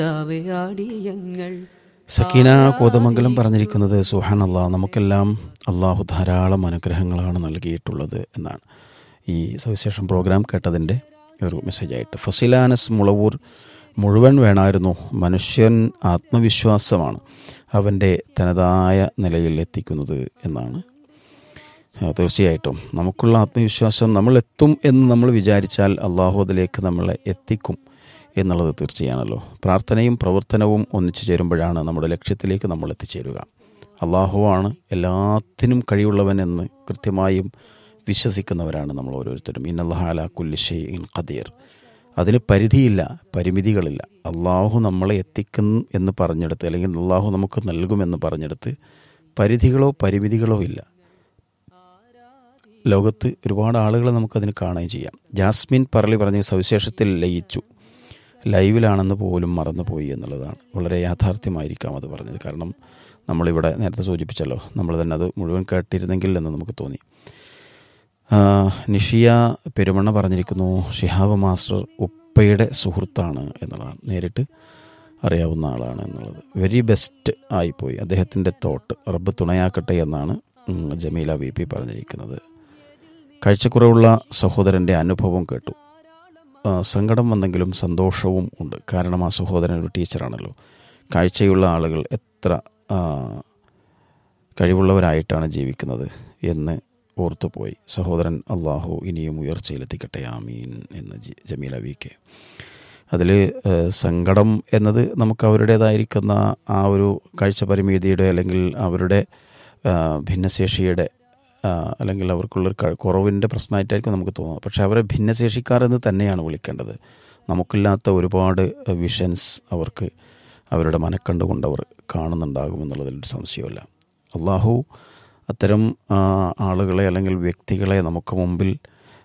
ആടിയങ്ങൾ സക്കീന കോതമംഗലം പറഞ്ഞിരിക്കുന്നത് സുഹാൻ അള്ളാഹ് നമുക്കെല്ലാം അള്ളാഹു ധാരാളം അനുഗ്രഹങ്ങളാണ് നൽകിയിട്ടുള്ളത് എന്നാണ് ഈ സവിശേഷം പ്രോഗ്രാം കേട്ടതിൻ്റെ ഒരു മെസ്സേജായിട്ട് ഫസിലാനസ് മുളവൂർ മുഴുവൻ വേണമായിരുന്നു മനുഷ്യൻ ആത്മവിശ്വാസമാണ് അവൻ്റെ തനതായ നിലയിൽ എത്തിക്കുന്നത് എന്നാണ് ആ, തീർച്ചയായിട്ടും നമുക്കുള്ള ആത്മവിശ്വാസം നമ്മൾ എത്തും എന്ന് നമ്മൾ വിചാരിച്ചാൽ അള്ളാഹു അതിലേക്ക് നമ്മളെ എത്തിക്കും എന്നുള്ളത് തീർച്ചയാണല്ലോ പ്രാർത്ഥനയും പ്രവർത്തനവും ഒന്നിച്ചു ചേരുമ്പോഴാണ് നമ്മുടെ ലക്ഷ്യത്തിലേക്ക് നമ്മൾ എത്തിച്ചേരുക അള്ളാഹുവാണ് എല്ലാത്തിനും കഴിവുള്ളവൻ എന്ന് കൃത്യമായും വിശ്വസിക്കുന്നവരാണ് നമ്മൾ ഓരോരുത്തരും ഇന്നല്ലാല കുല്ലിഷെ ഇൻ ഖദീർ അതിന് പരിധിയില്ല പരിമിതികളില്ല അള്ളാഹു നമ്മളെ എത്തിക്കും എന്ന് പറഞ്ഞെടുത്ത് അല്ലെങ്കിൽ അള്ളാഹു നമുക്ക് നൽകുമെന്ന് പറഞ്ഞെടുത്ത് പരിധികളോ പരിമിതികളോ ഇല്ല ലോകത്ത് ഒരുപാട് ആളുകളെ നമുക്കതിന് കാണുകയും ചെയ്യാം ജാസ്മിൻ പറളി പറഞ്ഞ സവിശേഷത്തിൽ ലയിച്ചു ലൈവിലാണെന്ന് പോലും മറന്നുപോയി എന്നുള്ളതാണ് വളരെ യാഥാർത്ഥ്യമായിരിക്കാം അത് പറഞ്ഞത് കാരണം നമ്മളിവിടെ നേരത്തെ സൂചിപ്പിച്ചല്ലോ നമ്മൾ തന്നെ അത് മുഴുവൻ കേട്ടിരുന്നെങ്കിൽ എന്ന് നമുക്ക് തോന്നി ആ, നിഷിയ പെരുമണ്ണ പറഞ്ഞിരിക്കുന്നു ഷിഹാബ് മാസ്റ്റർ ഉപ്പയുടെ സുഹൃത്താണ് എന്നുള്ളതാണ് നേരിട്ട് അറിയാവുന്ന ആളാണ് എന്നുള്ളത് വെരി ബെസ്റ്റ് ആയിപ്പോയി അദ്ദേഹത്തിൻ്റെ തോട്ട് റബ്ബ് തുണയാക്കട്ടെ എന്നാണ് ഉം, ജമീല വി പി പറഞ്ഞിരിക്കുന്നത് കാഴ്ചക്കുറവുള്ള സഹോദരൻ്റെ അനുഭവം കേട്ടു ആ, സങ്കടം വന്നെങ്കിലും സന്തോഷവും ഉണ്ട് കാരണം ആ സഹോദരൻ ഒരു ടീച്ചറാണല്ലോ കാഴ്ചയുള്ള ആളുകൾ എത്ര ആ, കഴിവുള്ളവരായിട്ടാണ് ജീവിക്കുന്നത് എന്ന് ഓർത്തുപോയി സഹോദരൻ അള്ളാഹു ഇനിയും ഉയർച്ചയിലെത്തിക്കട്ടെ ആമീൻ എന്ന് ജി- ജമീല വി കെ അതിൽ സങ്കടം എന്നത് നമുക്ക് അവരുടേതായിരിക്കുന്ന ആ ഒരു കാഴ്ച പരിമിതിയുടെ അല്ലെങ്കിൽ അവരുടെ ആ, ഭിന്നശേഷിയുടെ ആ, അല്ലെങ്കിൽ അവർക്കുള്ളൊരു ക- കുറവിൻ്റെ പ്രശ്നമായിട്ടായിരിക്കും നമുക്ക് തോന്നുന്നത് പക്ഷേ അവരെ ഭിന്നശേഷിക്കാർ എന്ന് തന്നെയാണ് വിളിക്കേണ്ടത് നമുക്കില്ലാത്ത ഒരുപാട് വിഷൻസ് അവർക്ക് അവരുടെ മനക്കണ്ടുകൊണ്ട് അവർ കാണുന്നുണ്ടാകുമെന്നുള്ളതിൽ ഒരു സംശയമില്ല അള്ളാഹു അത്തരം ആ, ആളുകളെ അല്ലെങ്കിൽ വ്യക്തികളെ നമുക്ക് മുമ്പിൽ